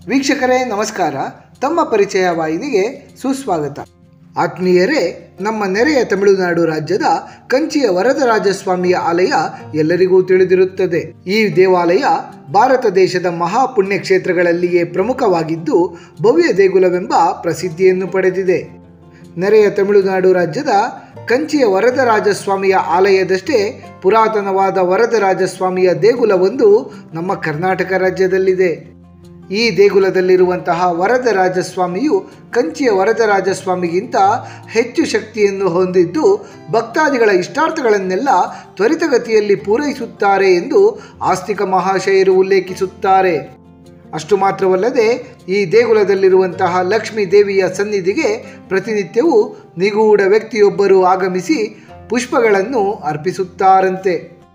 ವೀಕ್ಷಕರೇ ನಮಸ್ಕಾರ ತಮ್ಮ ಪರಿಚಯ ವಾಹಿನಿಗೆ ಸುಸ್ವಾಗತ ಆತ್ಮೀಯರೇ ನಮ್ಮ ನೆರೆಯ ತಮಿಳುನಾಡು ರಾಜ್ಯದ ಕಂಚಿಯ ವರದರಾಜಸ್ವಾಮಿಯ ಆಲಯ ಎಲ್ಲರಿಗೂ ತಿಳಿದಿರುತ್ತದೆ ಈ ದೇವಾಲಯ ಭಾರತ ದೇಶದ ಮಹಾ ಪುಣ್ಯಕ್ಷೇತ್ರಗಳಲ್ಲಿಯೇ ಪ್ರಮುಖವಾಗಿದ್ದು ಭವ್ಯ ದೇಗುಲವೆಂಬ ಪ್ರಸಿದ್ಧಿಯನ್ನು ಪಡೆದಿದೆ ನೆರೆಯ ತಮಿಳುನಾಡು ರಾಜ್ಯದ ಕಂಚಿಯ ವರದರಾಜಸ್ವಾಮಿಯ ಆಲಯದಷ್ಟೇ ಪುರಾತನವಾದ ವರದರಾಜಸ್ವಾಮಿಯ ದೇಗುಲವೊಂದು ನಮ್ಮ ಕರ್ನಾಟಕ ರಾಜ್ಯದಲ್ಲಿದೆ ಈ ದೇಗುಲದಲ್ಲಿರುವಂತಹ ವರದರಾಜಸ್ವಾಮಿಯು ಕಂಚಿಯ ವರದರಾಜಸ್ವಾಮಿಗಿಂತ ಹೆಚ್ಚು ಶಕ್ತಿಯನ್ನು ಹೊಂದಿದ್ದು ಭಕ್ತಾದಿಗಳ ಇಷ್ಟಾರ್ಥಗಳನ್ನೆಲ್ಲ ತ್ವರಿತಗತಿಯಲ್ಲಿ ಪೂರೈಸುತ್ತಾರೆ ಎಂದು ಆಸ್ತಿಕ ಮಹಾಶಯರು ಉಲ್ಲೇಖಿಸುತ್ತಾರೆ ಅಷ್ಟು ಮಾತ್ರವಲ್ಲದೆ ಈ ದೇಗುಲದಲ್ಲಿರುವಂತಹ ಲಕ್ಷ್ಮೀ ದೇವಿಯ ಸನ್ನಿಧಿಗೆ ಪ್ರತಿನಿತ್ಯವೂ ನಿಗೂಢ ವ್ಯಕ್ತಿಯೊಬ್ಬರು ಆಗಮಿಸಿ ಪುಷ್ಪಗಳನ್ನು ಅರ್ಪಿಸುತ್ತಾರಂತೆ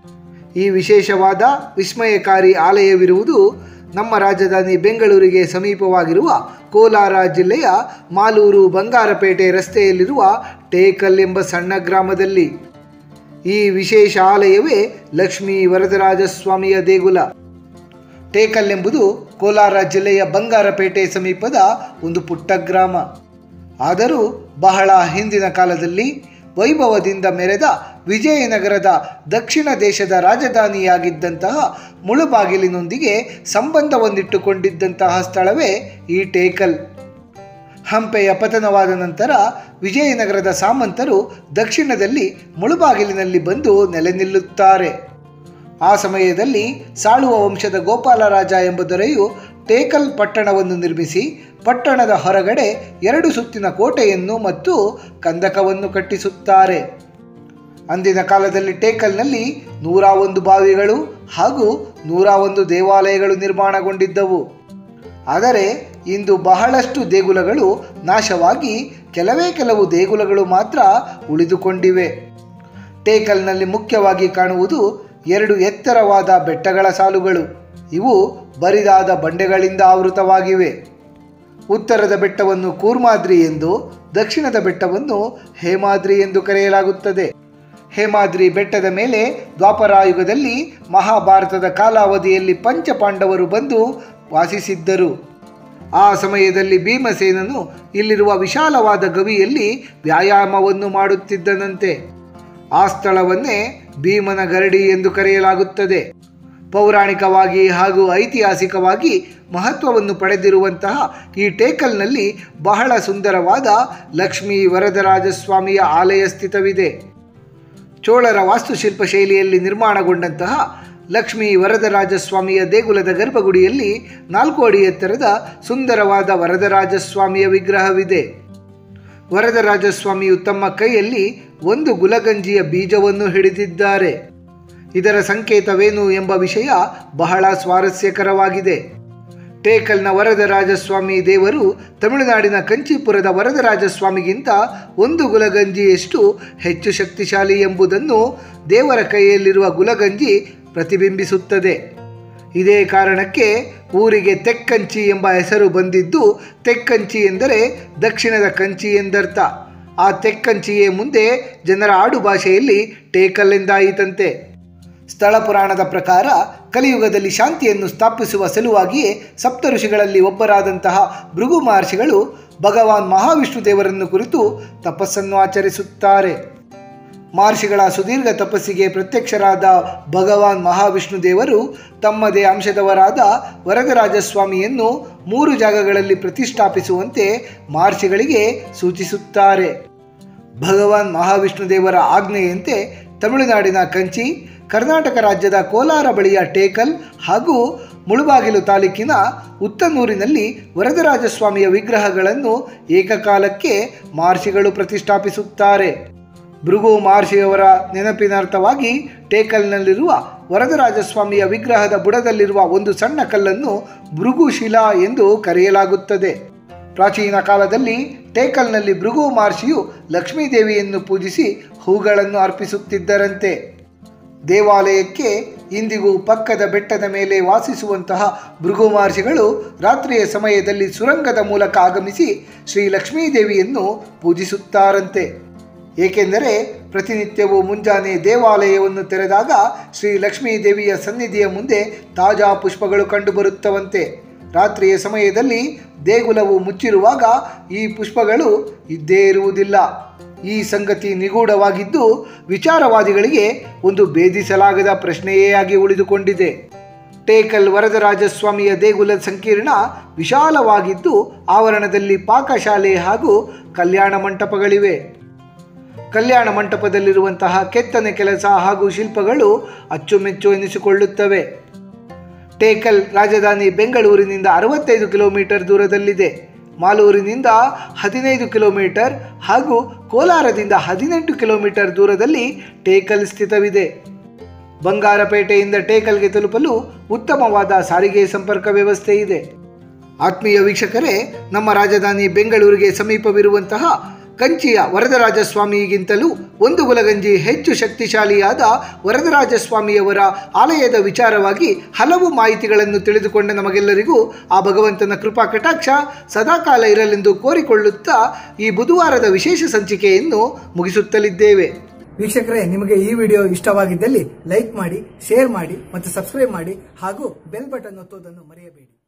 ಈ ವಿಶೇಷವಾದ ವಿಸ್ಮಯಕಾರಿ ಆಲಯವಿರುವುದು ನಮ್ಮ ರಾಜಧಾನಿ ಬೆಂಗಳೂರಿಗೆ ಸಮೀಪವಾಗಿರುವ ಕೋಲಾರ ಜಿಲ್ಲೆಯ ಮಾಲೂರು ಬಂಗಾರಪೇಟೆ ರಸ್ತೆಯಲ್ಲಿರುವ ಟೇಕಲ್ ಎಂಬ ಸಣ್ಣ ಗ್ರಾಮದಲ್ಲಿ ಈ ವಿಶೇಷ ಆಲಯವೇ ಲಕ್ಷ್ಮೀ ವರದರಾಜಸ್ವಾಮಿಯ ದೇಗುಲ ಟೇಕಲ್ ಎಂಬುದು ಕೋಲಾರ ಜಿಲ್ಲೆಯ ಬಂಗಾರಪೇಟೆ ಸಮೀಪದ ಒಂದು ಪುಟ್ಟ ಗ್ರಾಮ ಆದರೂ ಬಹಳ ಹಿಂದಿನ ಕಾಲದಲ್ಲಿ ವೈಭವದಿಂದ ಮೆರೆದ ವಿಜಯನಗರದ ದಕ್ಷಿಣ ದೇಶದ ರಾಜಧಾನಿಯಾಗಿದ್ದಂತಹ ಮುಳುಬಾಗಿಲಿನೊಂದಿಗೆ ಸಂಬಂಧವನ್ನಿಟ್ಟುಕೊಂಡಿದ್ದಂತಹ ಸ್ಥಳವೇ ಈ ಟೇಕಲ್ ಹಂಪೆಯ ಪತನವಾದ ನಂತರ ವಿಜಯನಗರದ ಸಾಮಂತರು ದಕ್ಷಿಣದಲ್ಲಿ ಮುಳುಬಾಗಿಲಿನಲ್ಲಿ ಬಂದು ನೆಲೆ ನಿಲ್ಲುತ್ತಾರೆ ಆ ಸಮಯದಲ್ಲಿ ಸಾಳುವ ವಂಶದ ಗೋಪಾಲರಾಜ ಎಂಬ ದೊರೆಯು ಟೇಕಲ್ ಪಟ್ಟಣವನ್ನು ನಿರ್ಮಿಸಿ ಪಟ್ಟಣದ ಹೊರಗಡೆ ಎರಡು ಸುತ್ತಿನ ಕೋಟೆಯನ್ನು ಮತ್ತು ಕಂದಕವನ್ನು ಕಟ್ಟಿಸುತ್ತಾರೆ ಅಂದಿನ ಕಾಲದಲ್ಲಿ ಟೇಕಲ್ನಲ್ಲಿ ನೂರ ಒಂದು ಬಾವಿಗಳು ಹಾಗೂ ನೂರ ಒಂದು ದೇವಾಲಯಗಳು ನಿರ್ಮಾಣಗೊಂಡಿದ್ದವು ಆದರೆ ಇಂದು ಬಹಳಷ್ಟು ದೇಗುಲಗಳು ನಾಶವಾಗಿ ಕೆಲವೇ ಕೆಲವು ದೇಗುಲಗಳು ಮಾತ್ರ ಉಳಿದುಕೊಂಡಿವೆ ಟೇಕಲ್ನಲ್ಲಿ ಮುಖ್ಯವಾಗಿ ಕಾಣುವುದು ಎರಡು ಎತ್ತರವಾದ ಬೆಟ್ಟಗಳ ಸಾಲುಗಳು ಇವು ಬರಿದಾದ ಬಂಡೆಗಳಿಂದ ಆವೃತವಾಗಿವೆ ಉತ್ತರದ ಬೆಟ್ಟವನ್ನು ಕೂರ್ಮಾದ್ರಿ ಎಂದು ದಕ್ಷಿಣದ ಬೆಟ್ಟವನ್ನು ಹೇಮಾದ್ರಿ ಎಂದು ಕರೆಯಲಾಗುತ್ತದೆ ಹೇಮಾದ್ರಿ ಬೆಟ್ಟದ ಮೇಲೆ ದ್ವಾಪರಾಯುಗದಲ್ಲಿ ಮಹಾಭಾರತದ ಕಾಲಾವಧಿಯಲ್ಲಿ ಪಂಚಪಾಂಡವರು ಬಂದು ವಾಸಿಸಿದ್ದರು ಆ ಸಮಯದಲ್ಲಿ ಭೀಮಸೇನನು ಇಲ್ಲಿರುವ ವಿಶಾಲವಾದ ಗವಿಯಲ್ಲಿ ವ್ಯಾಯಾಮವನ್ನು ಮಾಡುತ್ತಿದ್ದನಂತೆ ಆ ಸ್ಥಳವನ್ನೇ ಭೀಮನ ಗರಡಿ ಎಂದು ಕರೆಯಲಾಗುತ್ತದೆ ಪೌರಾಣಿಕವಾಗಿ ಹಾಗೂ ಐತಿಹಾಸಿಕವಾಗಿ ಮಹತ್ವವನ್ನು ಪಡೆದಿರುವಂತಹ ಈ ಟೇಕಲ್ನಲ್ಲಿ ಬಹಳ ಸುಂದರವಾದ ಲಕ್ಷ್ಮೀ ವರದರಾಜಸ್ವಾಮಿಯ ಆಲಯ ಸ್ಥಿತವಿದೆ ಚೋಳರ ವಾಸ್ತುಶಿಲ್ಪ ಶೈಲಿಯಲ್ಲಿ ನಿರ್ಮಾಣಗೊಂಡಂತಹ ಲಕ್ಷ್ಮೀ ವರದರಾಜಸ್ವಾಮಿಯ ದೇಗುಲದ ಗರ್ಭಗುಡಿಯಲ್ಲಿ ನಾಲ್ಕು ಅಡಿ ಎತ್ತರದ ಸುಂದರವಾದ ವರದರಾಜಸ್ವಾಮಿಯ ವಿಗ್ರಹವಿದೆ ವರದರಾಜಸ್ವಾಮಿಯು ತಮ್ಮ ಕೈಯಲ್ಲಿ ಒಂದು ಗುಲಗಂಜಿಯ ಬೀಜವನ್ನು ಹಿಡಿದಿದ್ದಾರೆ ಇದರ ಸಂಕೇತವೇನು ಎಂಬ ವಿಷಯ ಬಹಳ ಸ್ವಾರಸ್ಯಕರವಾಗಿದೆ ಟೇಕಲ್ನ ವರದರಾಜಸ್ವಾಮಿ ದೇವರು ತಮಿಳುನಾಡಿನ ಕಂಚೀಪುರದ ವರದರಾಜಸ್ವಾಮಿಗಿಂತ ಒಂದು ಗುಲಗಂಜಿಯಷ್ಟು ಹೆಚ್ಚು ಶಕ್ತಿಶಾಲಿ ಎಂಬುದನ್ನು ದೇವರ ಕೈಯಲ್ಲಿರುವ ಗುಲಗಂಜಿ ಪ್ರತಿಬಿಂಬಿಸುತ್ತದೆ ಇದೇ ಕಾರಣಕ್ಕೆ ಊರಿಗೆ ತೆಕ್ಕಂಚಿ ಎಂಬ ಹೆಸರು ಬಂದಿದ್ದು ತೆಕ್ಕಂಚಿ ಎಂದರೆ ದಕ್ಷಿಣದ ಕಂಚಿ ಎಂದರ್ಥ ಆ ತೆಕ್ಕಂಚಿಯೇ ಮುಂದೆ ಜನರ ಆಡುಭಾಷೆಯಲ್ಲಿ ಟೇಕಲ್ ಎಂದಾಯಿತಂತೆ ಸ್ಥಳ ಪುರಾಣದ ಪ್ರಕಾರ ಕಲಿಯುಗದಲ್ಲಿ ಶಾಂತಿಯನ್ನು ಸ್ಥಾಪಿಸುವ ಸಲುವಾಗಿಯೇ ಸಪ್ತ ಋಷಿಗಳಲ್ಲಿ ಒಬ್ಬರಾದಂತಹ ಭೃಗು ಮಹರ್ಷಿಗಳು ಭಗವಾನ್ ಮಹಾವಿಷ್ಣು ದೇವರನ್ನು ಕುರಿತು ತಪಸ್ಸನ್ನು ಆಚರಿಸುತ್ತಾರೆ ಮಹರ್ಷಿಗಳ ಸುದೀರ್ಘ ತಪಸ್ಸಿಗೆ ಪ್ರತ್ಯಕ್ಷರಾದ ಭಗವಾನ್ ಮಹಾವಿಷ್ಣು ದೇವರು ತಮ್ಮದೇ ಅಂಶದವರಾದ ವರದರಾಜಸ್ವಾಮಿಯನ್ನು ಮೂರು ಜಾಗಗಳಲ್ಲಿ ಪ್ರತಿಷ್ಠಾಪಿಸುವಂತೆ ಮಹರ್ಷಿಗಳಿಗೆ ಸೂಚಿಸುತ್ತಾರೆ ಭಗವಾನ್ ಮಹಾವಿಷ್ಣು ದೇವರ ಆಜ್ಞೆಯಂತೆ ತಮಿಳುನಾಡಿನ ಕಂಚಿ ಕರ್ನಾಟಕ ರಾಜ್ಯದ ಕೋಲಾರ ಬಳಿಯ ಟೇಕಲ್ ಹಾಗೂ ಮುಳುಬಾಗಿಲು ತಾಲೂಕಿನ ಉತ್ತನೂರಿನಲ್ಲಿ ವರದರಾಜಸ್ವಾಮಿಯ ವಿಗ್ರಹಗಳನ್ನು ಏಕಕಾಲಕ್ಕೆ ಮಹರ್ಷಿಗಳು ಪ್ರತಿಷ್ಠಾಪಿಸುತ್ತಾರೆ ಭೃಗು ಮಹರ್ಷಿಯವರ ನೆನಪಿನಾರ್ಥವಾಗಿ ಟೇಕಲ್ನಲ್ಲಿರುವ ವರದರಾಜಸ್ವಾಮಿಯ ವಿಗ್ರಹದ ಬುಡದಲ್ಲಿರುವ ಒಂದು ಸಣ್ಣ ಕಲ್ಲನ್ನು ಭೃಗುಶಿಲಾ ಎಂದು ಕರೆಯಲಾಗುತ್ತದೆ ಪ್ರಾಚೀನ ಕಾಲದಲ್ಲಿ ಟೇಕಲ್ನಲ್ಲಿ ಭೃಗು ಮಹರ್ಷಿಯು ಲಕ್ಷ್ಮೀದೇವಿಯನ್ನು ಪೂಜಿಸಿ ಹೂಗಳನ್ನು ಅರ್ಪಿಸುತ್ತಿದ್ದರಂತೆ ದೇವಾಲಯಕ್ಕೆ ಇಂದಿಗೂ ಪಕ್ಕದ ಬೆಟ್ಟದ ಮೇಲೆ ವಾಸಿಸುವಂತಹ ಭೃಗು ಮಹರ್ಷಿಗಳು ರಾತ್ರಿಯ ಸಮಯದಲ್ಲಿ ಸುರಂಗದ ಮೂಲಕ ಆಗಮಿಸಿ ಶ್ರೀ ಲಕ್ಷ್ಮೀದೇವಿಯನ್ನು ಪೂಜಿಸುತ್ತಾರಂತೆ ಏಕೆಂದರೆ ಪ್ರತಿನಿತ್ಯವೂ ಮುಂಜಾನೆ ದೇವಾಲಯವನ್ನು ತೆರೆದಾಗ ಶ್ರೀ ಲಕ್ಷ್ಮೀ ದೇವಿಯ ಸನ್ನಿಧಿಯ ಮುಂದೆ ತಾಜಾ ಪುಷ್ಪಗಳು ಕಂಡುಬರುತ್ತವಂತೆ ರಾತ್ರಿಯ ಸಮಯದಲ್ಲಿ ದೇಗುಲವು ಮುಚ್ಚಿರುವಾಗ ಈ ಪುಷ್ಪಗಳು ಇದ್ದೇ ಇರುವುದಿಲ್ಲ ಈ ಸಂಗತಿ ನಿಗೂಢವಾಗಿದ್ದು ವಿಚಾರವಾದಿಗಳಿಗೆ ಒಂದು ಭೇದಿಸಲಾಗದ ಪ್ರಶ್ನೆಯೇ ಆಗಿ ಉಳಿದುಕೊಂಡಿದೆ ಟೇಕಲ್ ವರದರಾಜಸ್ವಾಮಿಯ ದೇಗುಲ ಸಂಕೀರ್ಣ ವಿಶಾಲವಾಗಿದ್ದು ಆವರಣದಲ್ಲಿ ಪಾಕಶಾಲೆ ಹಾಗೂ ಕಲ್ಯಾಣ ಮಂಟಪಗಳಿವೆ ಕಲ್ಯಾಣ ಮಂಟಪದಲ್ಲಿರುವಂತಹ ಕೆತ್ತನೆ ಕೆಲಸ ಹಾಗೂ ಶಿಲ್ಪಗಳು ಅಚ್ಚುಮೆಚ್ಚು ಎನಿಸಿಕೊಳ್ಳುತ್ತವೆ ಟೇಕಲ್ ರಾಜಧಾನಿ ಬೆಂಗಳೂರಿನಿಂದ ಅರವತ್ತೈದು ಕಿಲೋಮೀಟರ್ ದೂರದಲ್ಲಿದೆ ಮಾಲೂರಿನಿಂದ ಹದಿನೈದು ಕಿಲೋಮೀಟರ್ ಹಾಗೂ ಕೋಲಾರದಿಂದ ಹದಿನೆಂಟು ಕಿಲೋಮೀಟರ್ ದೂರದಲ್ಲಿ ಟೇಕಲ್ ಸ್ಥಿತವಿದೆ ಬಂಗಾರಪೇಟೆಯಿಂದ ಟೇಕಲ್ಗೆ ತಲುಪಲು ಉತ್ತಮವಾದ ಸಾರಿಗೆ ಸಂಪರ್ಕ ವ್ಯವಸ್ಥೆ ಇದೆ ಆತ್ಮೀಯ ವೀಕ್ಷಕರೇ ನಮ್ಮ ರಾಜಧಾನಿ ಬೆಂಗಳೂರಿಗೆ ಸಮೀಪವಿರುವಂತಹ ಕಂಚಿಯ ವರದರಾಜಸ್ವಾಮಿಗಿಂತಲೂ ಒಂದು ಗುಲಗಂಜಿ ಹೆಚ್ಚು ಶಕ್ತಿಶಾಲಿಯಾದ ವರದರಾಜಸ್ವಾಮಿಯವರ ಆಲಯದ ವಿಚಾರವಾಗಿ ಹಲವು ಮಾಹಿತಿಗಳನ್ನು ತಿಳಿದುಕೊಂಡ ನಮಗೆಲ್ಲರಿಗೂ ಆ ಭಗವಂತನ ಕೃಪಾ ಕಟಾಕ್ಷ ಸದಾಕಾಲ ಇರಲೆಂದು ಕೋರಿಕೊಳ್ಳುತ್ತಾ ಈ ಬುಧವಾರದ ವಿಶೇಷ ಸಂಚಿಕೆಯನ್ನು ಮುಗಿಸುತ್ತಲಿದ್ದೇವೆ ವೀಕ್ಷಕರೇ ನಿಮಗೆ ಈ ವಿಡಿಯೋ ಇಷ್ಟವಾಗಿದ್ದಲ್ಲಿ ಲೈಕ್ ಮಾಡಿ ಶೇರ್ ಮಾಡಿ ಮತ್ತು ಸಬ್ಸ್ಕ್ರೈಬ್ ಮಾಡಿ ಹಾಗೂ ಬೆಲ್ ಬಟನ್ ಒತ್ತುವುದನ್ನು ಮರೆಯಬೇಡಿ